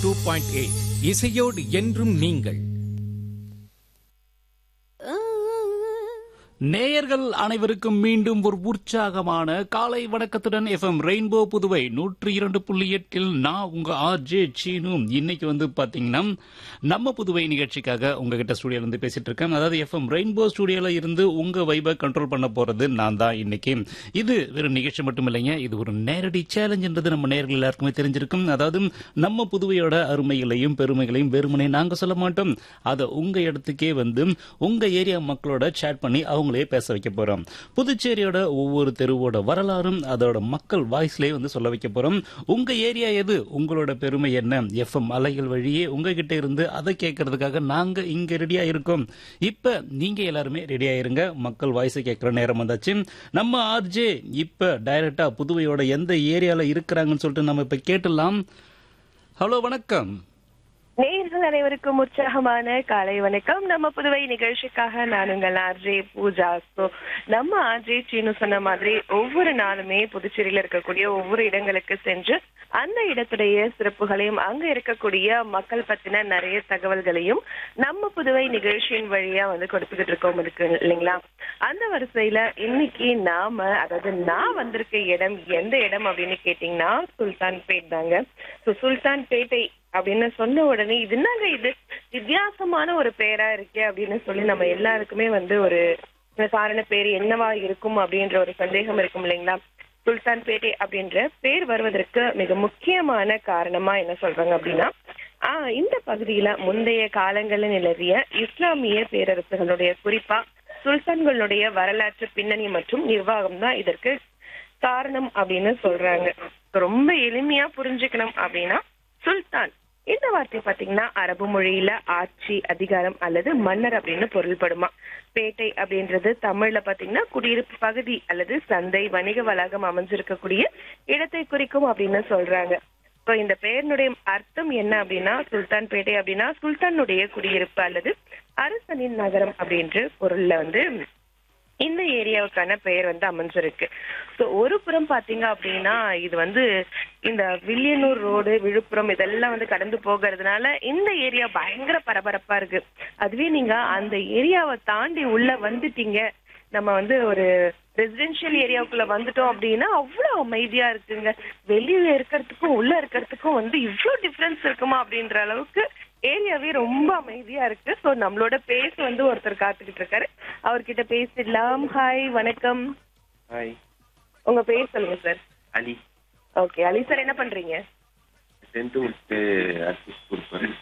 Two point eight இசையோடு என்றும் நீங்கள் நேயர்கள் அனைவருக்கும் மீண்டும் ஒரு உற்சாகமான காலை வணக்கத்துடன் எஃப்எம் ரெயின்போ புதுவை நூற்றி இரண்டு புள்ளி எட்டில் நான் உங்க ஆர் ஜே சீனு இன்னைக்கு வந்து பாத்தீங்கன்னா நம்ம புதுவை நிகழ்ச்சிக்காக உங்ககிட்ட ஸ்டுடியோல இருந்து பேசிட்டு இருக்கேன் அதாவது எஃப்எம் ரெயின்போ ஸ்டுடியோல இருந்து உங்க வைபை கண்ட்ரோல் பண்ண போறது நான் தான் இன்னைக்கு இது வெறும் நிகழ்ச்சி மட்டும் இல்லைங்க இது ஒரு நேரடி சேலஞ்சுன்றது நம்ம நேயர்கள் எல்லாருக்குமே தெரிஞ்சிருக்கும் அதாவது நம்ம புதுவையோட அருமைகளையும் பெருமைகளையும் வெறுமனே நாங்க சொல்ல மாட்டோம் அதை உங்க இடத்துக்கே வந்து உங்க ஏரியா மக்களோட சேட் பண்ணி அவங்களே பேச வைக்க போறோம் புதுச்சேரியோட ஒவ்வொரு தெருவோட வரலாறும் அதோட மக்கள் வாய்ஸ்லயே வந்து சொல்ல வைக்க போறோம் உங்க ஏரியா எது உங்களோட பெருமை என்ன எஃப்எம் அலைகள் வழியே உங்ககிட்ட இருந்து அதை கேட்கறதுக்காக நாங்க இங்க ரெடியா இருக்கோம் இப்ப நீங்க எல்லாருமே ரெடியா இருங்க மக்கள் வாய்ஸை கேட்கிற நேரம் வந்தாச்சு நம்ம ஆர்ஜே இப்ப டைரக்டா புதுவையோட எந்த ஏரியால இருக்கிறாங்கன்னு சொல்லிட்டு நம்ம இப்ப கேட்டுலாம் ஹலோ வணக்கம் நேயர்கள் அனைவருக்கும் உற்சாகமான காலை வணக்கம் நம்ம புதுவை நிகழ்ச்சிக்காக நான் உங்கள் ஆர்ஜே பூஜா So, நம்ம ஆர்ஜே சீனு சொன்ன மாதிரி ஒவ்வொரு நாளுமே புதுச்சேரியில இருக்கக்கூடிய ஒவ்வொரு இடங்களுக்கு சென்று அந்த இடத்துடைய சிறப்புகளையும் அங்க இருக்கக்கூடிய மக்கள் பத்தின நிறைய தகவல்களையும் நம்ம புதுவை நிகழ்ச்சியின் வழியா வந்து கொடுத்துக்கிட்டு இருக்கோம் இருக்கு இல்லைங்களா அந்த வரிசையில இன்னைக்கு நாம அதாவது நான் வந்திருக்க இடம் எந்த இடம் அப்படின்னு கேட்டீங்கன்னா சுல்தான்பேட் தாங்க So, சுல்தான்பேட்டை அப்படின்னு சொன்ன உடனே இது என்னங்க இது வித்தியாசமான ஒரு பேரா இருக்கே அப்படின்னு சொல்லி நம்ம எல்லாருக்குமே வந்து ஒரு காரண பேர் என்னவா இருக்கும் அப்படின்ற ஒரு சந்தேகம் இருக்கும் இல்லைங்களா சுல்தான்பேட்டை அப்படின்ற பேர் வருவதற்கு மிக முக்கியமான காரணமா என்ன சொல்றாங்க அப்படின்னா ஆஹ் இந்த பகுதியில முந்தைய காலங்களில் நிலவிய இஸ்லாமிய பேரரசுகளுடைய குறிப்பா சுல்தான்களுடைய வரலாற்று பின்னணி மற்றும் நிர்வாகம் தான் இதற்கு காரணம் அப்படின்னு சொல்றாங்க ரொம்ப எளிமையா புரிஞ்சுக்கணும் அப்படின்னா சுல்தான் இந்த வார்த்தை பாத்தீங்கன்னா அரபு மொழியில ஆட்சி அதிகாரம் அல்லது மன்னர் அப்படின்னு பொருள்படுமா பேட்டை அப்படின்றது தமிழ்ல பாத்தீங்கன்னா குடியிருப்பு பகுதி அல்லது சந்தை வணிக வளாகம் அமைஞ்சிருக்கக்கூடிய இடத்தை குறிக்கும் அப்படின்னு சொல்றாங்க இப்போ இந்த பெயரினுடைய அர்த்தம் என்ன அப்படின்னா சுல்தான் பேட்டை அப்படின்னா சுல்தானுடைய குடியிருப்பு அல்லது அரசனின் நகரம் அப்படின்ற பொருள்ல வந்து இந்த ஏரியாவுக்கான பெயர் வந்து அமைஞ்சிருக்கு ஸோ ஒரு புறம் பாத்தீங்க அப்படின்னா இது வந்து இந்த வில்லியனூர் ரோடு விழுப்புரம் இதெல்லாம் வந்து கடந்து போகிறதுனால இந்த ஏரியா பயங்கர பரபரப்பா இருக்கு அதுவே நீங்க அந்த ஏரியாவை தாண்டி உள்ள வந்துட்டீங்க நம்ம வந்து ஒரு ரெசிடென்ஷியல் ஏரியாவுக்குள்ள வந்துட்டோம் அப்படின்னா அவ்வளவு அமைதியா இருக்குங்க வெளியில இருக்கிறதுக்கும் உள்ள இருக்கிறதுக்கும் வந்து இவ்ளோ டிஃபரன்ஸ் இருக்குமா அப்படின்ற அளவுக்கு ஏரியாவே ரொம்ப அமைதியா இருக்கு சோ நம்மளோட பேச வந்து ஒருத்தர் காத்துக்கிட்டு இருக்காரு அவர்கிட்ட பேசிடலாம் ஹாய் வணக்கம் ஹாய் உங்க பேர் சொல்லுங்க sir Ali okay Ali sir என்ன பண்றீங்க டென்த்து முடிச்சுட்டு அடுத்து ஸ்கூல் போகிறேன்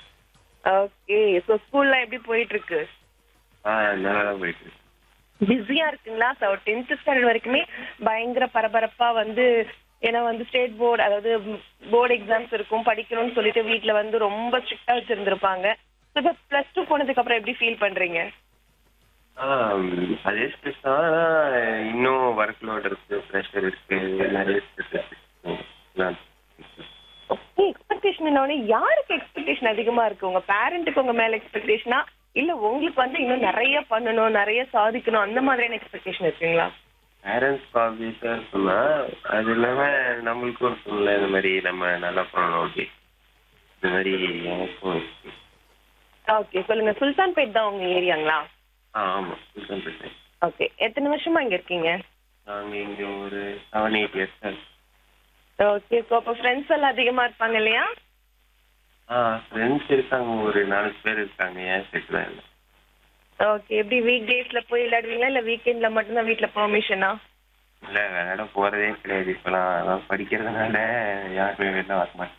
ஓகே சோ ஸ்கூல்லாம் எப்படி போயிட்டு இருக்கு ஆ நல்லா தான் போயிட்டு இருக்கு. பிஸியா இருக்குங்களா ஸோ டென்த் ஸ்டாண்டர்ட் வரைக்குமே பயங்கர பரபரப்பா வந்து ஏன்னா வந்து ஸ்டேட் போர்டு அதாவது போர்டு எக்ஸாம்ஸ் இருக்கும் படிக்கணும்னு சொல்லிட்டு வீட்ல வந்து ரொம்ப ஸ்ட்ரிக்டா வச்சிருந்திருப்பாங்க இப்போ பிளஸ் டூ போனதுக்கு அப்புறம் எப்படி ஃபீல் பண்றீங்க ஆ ம், அதே ஸ்ட்ரெஸ் தான் ஆனால் இன்னும் ஒர்க் லோட் இருக்கு ப்ரெஷர் இருக்கு நிறைய ஸ்ட்ரெஸ் இருக்கு எல்லாம் எக்ஸ்பெக்டேஷன் என்னவொடனே யாருக்கு எக்ஸ்பெக்டேஷன் அதிகமா இருக்கு உங்க பேரண்ட்டுக்கு உங்க மேல எக்ஸ்பெக்டேஷனா இல்ல உங்களுக்கு வந்து இன்னும் நிறைய பண்ணணும் நிறைய சாதிக்கணும் அந்த மாதிரியான எக்ஸ்பெக்டேஷன் இருக்குங்களா பேரண்ட்ஸ் ஆப்வியஸாக இருக்குன்னா அது இல்லாமல் நம்மளுக்கும் இருக்கும்ல இந்த மாதிரி நம்ம நல்லா பண்ணணும் அப்படி இந்த மாதிரி எனக்கும் இருக்கு ஓகே சொல்லுங்க சுல்தான்பேட் தான் உங்க ஏரியாங்களா ஆ ஆமாம் சுல்தான் பேசுகிறேன் ஓகே எத்தனை வருஷமா இங்க இருக்கீங்க நாங்கள் இங்கே ஒரு செவன் எயிட் இயர்ஸ் தான் ஓகே ஸோ அப்போ ஃப்ரெண்ட்ஸ் எல்லாம் அதிகமா இருப்பாங்க இல்லையா ஆ ஃப்ரெண்ட்ஸ் இருக்காங்க ஒரு நாலு பேர் இருக்காங்க ஏன் செட் தான் இல்லை ஓகே எப்படி வீக் டேஸ்ல போய் விளையாடுவீங்களா இல்ல வீக்கெண்ட்ல மட்டும்தான் வீட்ல பெர்மிஷனா இல்ல விளையாட போறதே கிடையாது இப்பெல்லாம் அதான் படிக்கிறதுனால யாருமே வெளில வர மாட்டேன்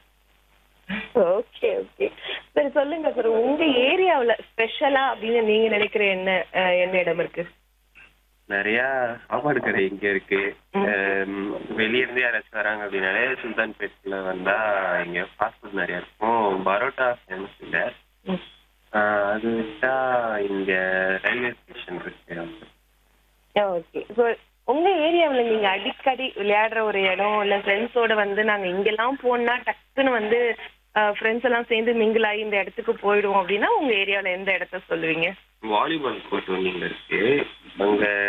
ஓகே ஓகே சரி சொல்லுங்க சார் உங்க ஏரியாவுல ஸ்பெஷலா அப்படின்னு நீங்க நினைக்கிற என்ன அஹ், என்ன இடம் இருக்கு நிறைய சாப்பாடு கடை இங்க இருக்கு அஹ் வெளிய இருந்து யாராச்சும் வராங்க அப்படின்னாலே சுல்தான்பேட்ல வந்தா இங்க ஃபாஸ்ட் ஃபுட் நிறைய இருக்கும் பரோட்டா ஃபேமஸ் இல்ல ம். ஆஹ் அது விட்டா இங்க ரயில்வே ஸ்டேஷன் இருக்கு ஓகே ஸோ உங்க ஏரியாவுல நீங்க அடிக்கடி விளையாடுற ஒரு இடம் இல்ல ஃப்ரெண்ட்ஸோட வந்து நாங்க இங்கெல்லாம் போனா டக்குன்னு வந்து ஃப்ரெண்ட்ஸ் எல்லாம் சேர்ந்து மிங்கிள் ஆகி இந்த இடத்துக்கு போயிடுவோம் அப்படின்னா உங்க ஏரியாவுல எந்த இடத்த சொல்லுவீங்க வாலிபால் கோர்ட் ஒன்று இங்க இருக்கு அங்க